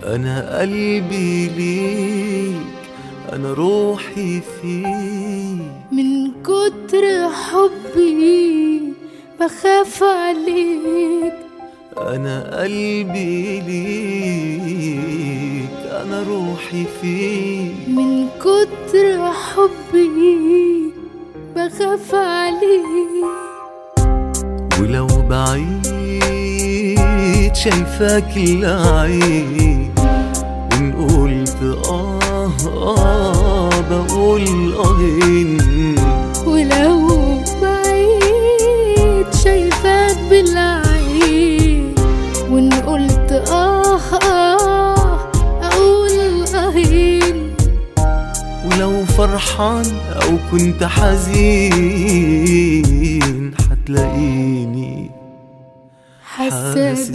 أنا قلبي ليك أنا روحي فيك من كتر حبي بخاف عليك أنا قلبي ليك أنا روحي فيك من كتر حبي بخاف عليك ولو بعيد شايفاك العين وإن قلت آه آه بقول آهين ولو بعيد شايفاك بالعين وان قلت اه اه اقول اهين ولو فرحان أو كنت حزين حتلاقيني حاسه حاسس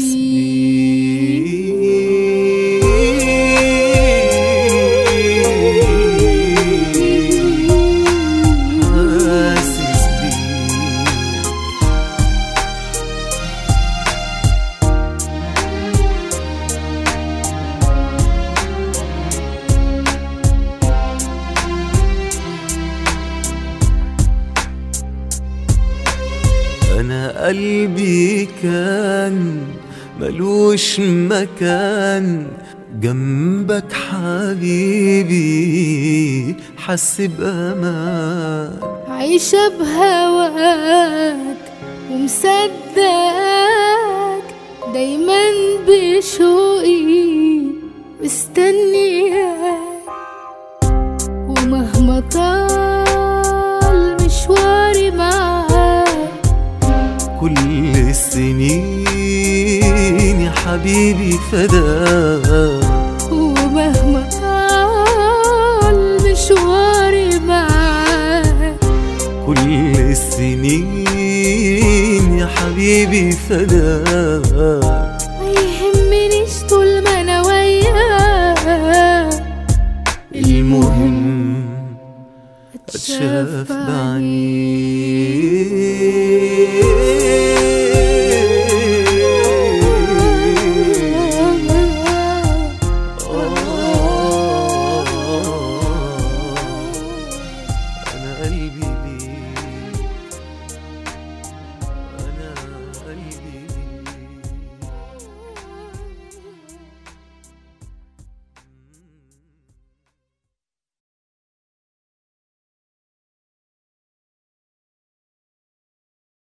بيك حاسس بيك أنا قلبي كان ملوش مكان جنبك حبيبي حس بأمان عايشة بهواك ومصدقك دايما بشوقي مستنياك ومهما طال مشواري معاك كل السنين يا حبيبي فداك ومهما طال مشواري معاك كل السنين يا حبيبي فداك